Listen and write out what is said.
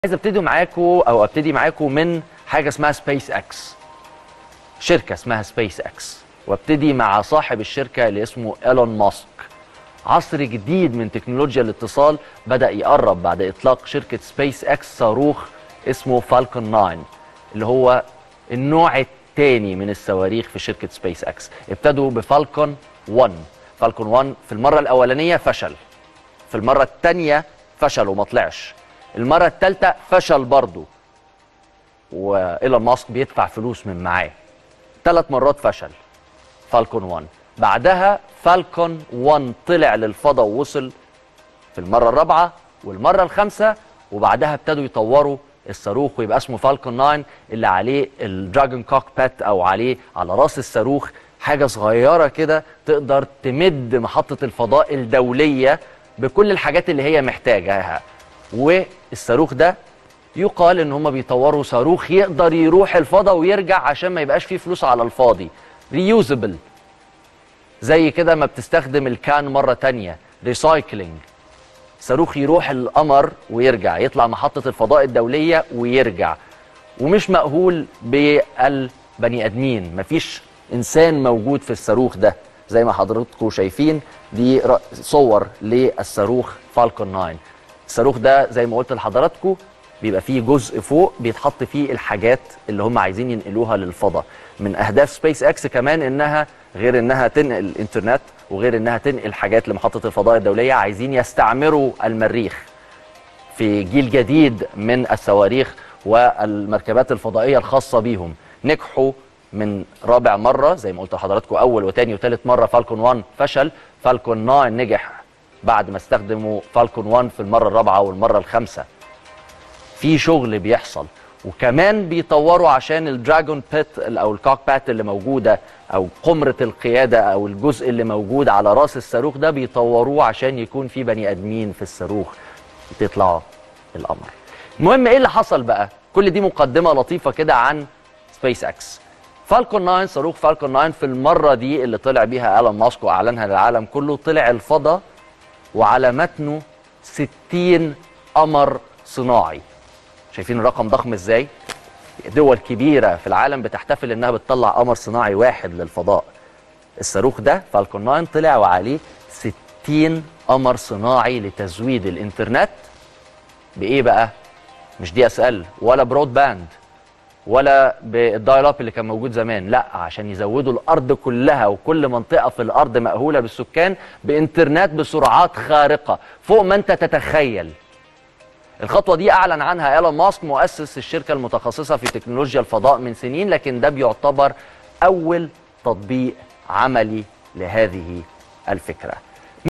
عايز ابتدي معاكم او ابتدي معاكم من حاجه اسمها سبيس اكس شركه اسمها سبيس اكس وابتدي مع صاحب الشركه اللي اسمه ايلون ماسك عصر جديد من تكنولوجيا الاتصال بدا يقرب بعد اطلاق شركه سبيس اكس صاروخ اسمه فالكون 9 اللي هو النوع الثاني من الصواريخ في شركه سبيس اكس ابتدوا بفالكون 1 فالكون 1 في المره الاولانيه فشل في المره الثانيه فشل وما طلعش المره الثالثه فشل برضه وايلون ماسك بيدفع فلوس من معاه ثلاث مرات فشل فالكون 1 بعدها فالكون 1 طلع للفضاء ووصل في المره الرابعه والمره الخامسه وبعدها ابتدوا يطوروا الصاروخ ويبقى اسمه فالكون 9 اللي عليه الدراجون كوكبيت او عليه على راس الصاروخ حاجه صغيره كده تقدر تمد محطه الفضاء الدوليه بكل الحاجات اللي هي محتاجاها والصاروخ ده يقال ان هم بيطوروا صاروخ يقدر يروح الفضاء ويرجع عشان ما يبقاش فيه فلوس على الفاضي ريوزبل زي كده ما بتستخدم الكان مره تانية ريسايكلينج صاروخ يروح القمر ويرجع يطلع محطه الفضاء الدوليه ويرجع ومش مأهول بالبني ادمين مفيش انسان موجود في الصاروخ ده زي ما حضراتكم شايفين دي صور للصاروخ فالكون 9 الصاروخ ده زي ما قلت لحضراتكم بيبقى فيه جزء فوق بيتحط فيه الحاجات اللي هم عايزين ينقلوها للفضاء من اهداف سبيس اكس كمان انها غير انها تنقل الانترنت وغير انها تنقل حاجات لمحطه الفضاء الدوليه عايزين يستعمروا المريخ في جيل جديد من الصواريخ والمركبات الفضائيه الخاصه بيهم نجحوا من رابع مره زي ما قلت لحضراتكم اول وثاني وثالث مره فالكون 1 فشل فالكون 9 نجح بعد ما استخدموا فالكون 1 في المره الرابعه والمره الخامسه في شغل بيحصل وكمان بيطوروا عشان الدراجون بيت او الكوكبات اللي موجوده او قمره القياده او الجزء اللي موجود على راس الصاروخ ده بيطوروه عشان يكون في بني ادمين في الصاروخ تطلعوا القمر. المهم ايه اللي حصل بقى؟ كل دي مقدمه لطيفه كده عن سبيس اكس. فالكون 9 صاروخ فالكون 9 في المره دي اللي طلع بيها ايلون ماسك واعلنها للعالم كله طلع الفضاء وعلى متنه 60 قمر صناعي. شايفين الرقم ضخم ازاي؟ دول كبيره في العالم بتحتفل انها بتطلع قمر صناعي واحد للفضاء. الصاروخ ده فالكون 9 طلع وعليه 60 قمر صناعي لتزويد الانترنت بايه بقى؟ مش دي اس ال ولا برود باند ولا بالدايل اب اللي كان موجود زمان لا عشان يزودوا الارض كلها وكل منطقه في الارض مأهوله بالسكان بانترنت بسرعات خارقه فوق ما انت تتخيل الخطوه دي اعلن عنها ايلون ماسك مؤسس الشركه المتخصصه في تكنولوجيا الفضاء من سنين لكن ده بيعتبر اول تطبيق عملي لهذه الفكره